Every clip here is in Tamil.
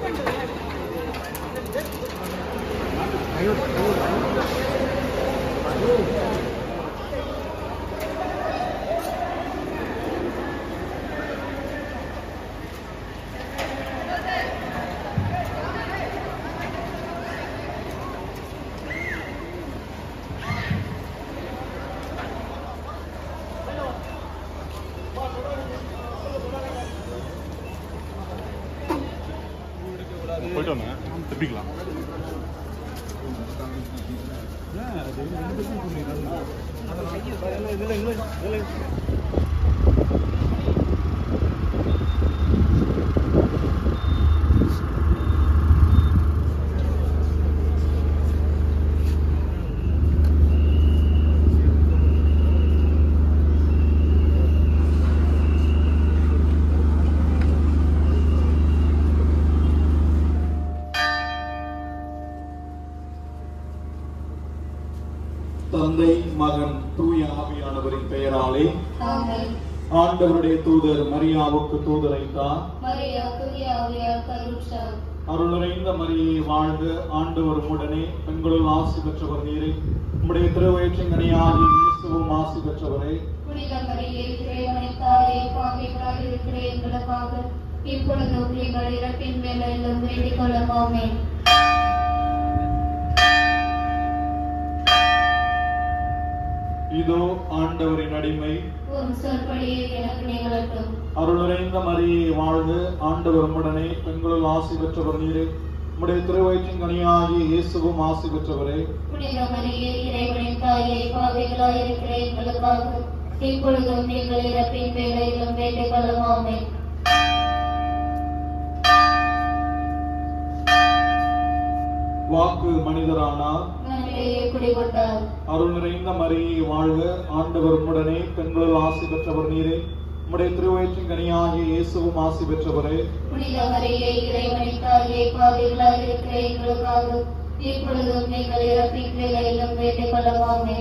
போயிட்டு வாங்க திருப்பிக்கலாம் தந்தை மகன் தூய ஆவியானவரின் பெயராலே ஆமென். ஆண்டவருடைய தூதர் மரியாவுக்கு தூதரைத்தார் மரியா தூய ஆவியால் கருட்சார் அருள் நிறைந்த மரியை வாழ்க ஆண்டவர் உடனே பெண்களுள் ஆசி பெற்றவர் நீரே உம்முடைய திருவயிற்றின் கனியாகி இயேசுவும் ஆசி பெற்றவரே புனித மரியே இறைவனை தாயே பாவிகளாக இருக்கிற எங்களுக்காக இப்பொழுதும் எங்கள் இறப்பின் வேலையிலும் வேண்டிக் கொள்ளமாமே இதோ ஆண்டவரின் அடிமை உம் சொல்படியே எனக்கு நிகழட்டும் அருள் நிறைந்த மரியை வாழ்க ஆண்டவர் உடனே பெண்களுள் ஆசி பெற்றவர் நீரே உம்முடைய திருவயிற்றின் கனியாகி இயேசுவும் ஆசி பெற்றவரே புனித மரியே இறைவனின் தாயே பாவிகளாக இருக்கிற எங்களுக்காக இப்பொழுதும் எங்கள் இறப்பின் வேலையிலும் வேண்டிக் கொள்ளமாமே வாக்கு மனிதரானார் நம்மிடையே குடிகொண்டார் அருள் நிறைந்த மரியை வாழ்க ஆண்டவர் உடனே பெண்களுள் ஆசி பெற்றவர் நீரே உம்முடைய திருவயிற்றின் கனியாகிய இயேசுவும் ஆசி பெற்றவரே புனித மரியே இறைவனின் தாயே பாவிகளாக இருக்கிற எங்களுக்காக இப்பொழுதும் எங்கள் இறப்பின் வேலையிலும் வேண்டிக் கொள்ளமாமே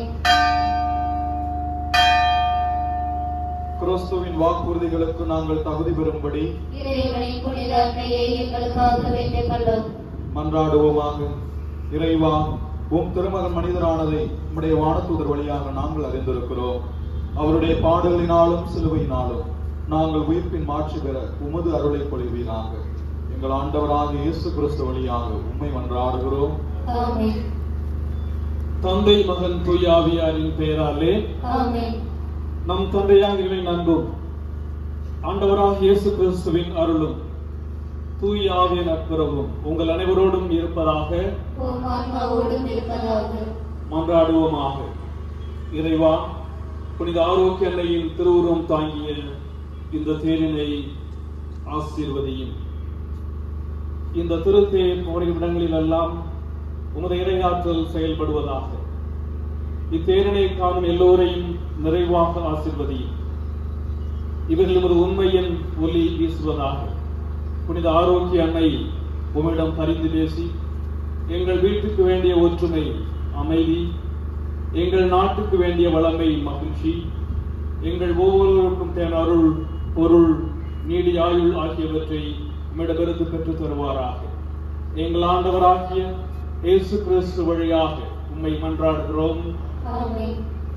கிறிஸ்துவின் வாக்குறுதிகளுக்கு நாங்கள் தகுதி பெறும்படி இறைவனின் புனித அன்னையை எங்களுக்காக வேண்டிக் கொள்ளும் மன்றாடுவோமாக இறைவா உம் திருமகன் மனிதரானதை உம்முடைய வானதூதர் வழியாக நாங்கள் அறிந்திருக்கிறோம் அவருடைய பாடலினாலும் சிலுவையினாலும் நாங்கள் உயிர்ப்பின் மாற்றி பெற உமது அருளை பொழிவீராக எங்கள் ஆண்டவராக இயேசு கிறிஸ்து வழியாக உம்மை மன்றாடுகிறோம் ஆமென் தந்தை மகன் தூயாவியாரின் பெயராலே ஆமென் நம் தந்தையாகிகளின் அன்பும் ஆண்டவராக இயேசு கிறிஸ்துவின் அருளும் தூய ஆவியின் நட்புறவும் உங்கள் அனைவரோடும் இருப்பதாக உம் ஆன்மாவோடும் இருப்பதாக மன்றாடுவோமாக இறைவா புனித ஆரோக்கிய எல்லையின் திருவுருவம் தாங்கிய இந்த தேரினை ஆசீர்வதியும் இந்த திருத்தேர் போரின் இடங்களில் எல்லாம் உமது இறையாற்றல் செயல்படுவதாக இத்தேரினை காணும் எல்லோரையும் நிறைவாக ஆசீர்வதியும் இவர்கள் உமது உண்மையின் ஒலி வீசுவதாக புனித ஆரோக்கிய அன்னை உம்மிடம் பரிந்து பேசி எங்கள் வீட்டுக்கு வேண்டிய ஒற்றுமை அமைதி எங்கள் நாட்டுக்கு வேண்டிய வளமை மகிழ்ச்சி எங்கள் ஒவ்வொருவருக்கும் தேன் அருள் பொருள் நீடி ஆயுள் ஆகியவற்றை உம்மிடமிருந்து பெற்றுத் தருவாராக எங்கள் ஆண்டவராகிய இயேசு கிறிஸ்து வழியாக உம்மை மன்றாடுகிறோம் ஆமென்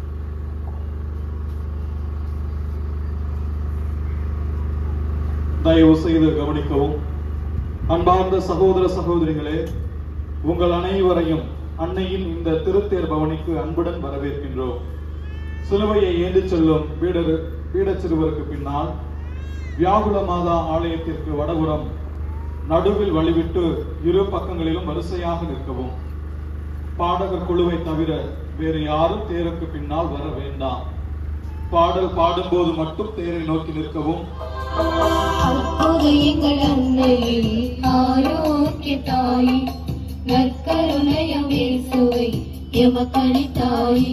தயவு செய்து கவனிக்கவும் அன்பார்ந்த சகோதர சகோதரிகளே உங்கள் அனைவரையும் அன்னையின் இந்த திருத்தேர் பவனிக்கு அன்புடன் வரவேற்கின்றோம் சிலுவையை ஏந்திச் செல்லும் பீடரு பீடச் சிறுவருக்கு பின்னால் வியாகுல மாதா ஆலயத்திற்கு வடபுறம் நடுவில் வழிவிட்டு இரு பக்கங்களிலும் வரிசையாக நிற்கவும் பாடகர் குழுவை தவிர வேறு யாரும் தேருக்கு பின்னால் வர வேண்டாம் பாடல் பாடும்போது மட்டும் தேரை நோக்கி நிற்கவும் அப்போது எங்கள் அன்னையே ஆரோக்கிய தாய் நற்கருணையம் இயேசுவை எமக்களித்தாய்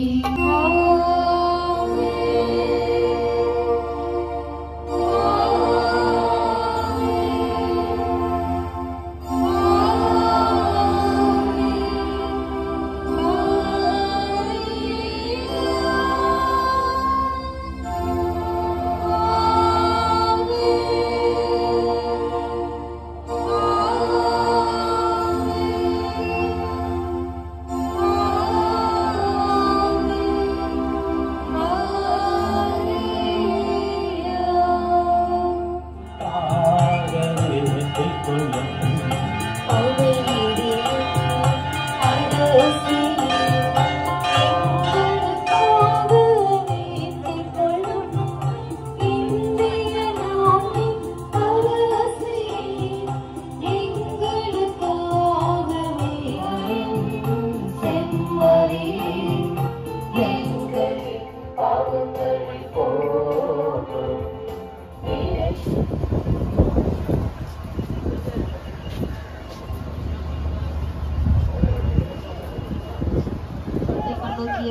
ஆமென்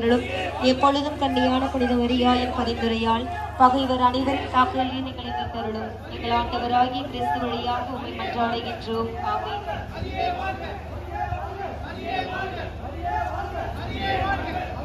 தருளும் எப்பொழுதும் கண்ணியான புனித மரியாயின் பரிந்துரையால் பகைவர் அனைவரின் தாக்குதலில் எங்களை தருளும் எங்கள் ஆண்டவராகிய கிறிஸ்து வழியாக உண்மை மன்றாடுகின்றோம் ஆமென்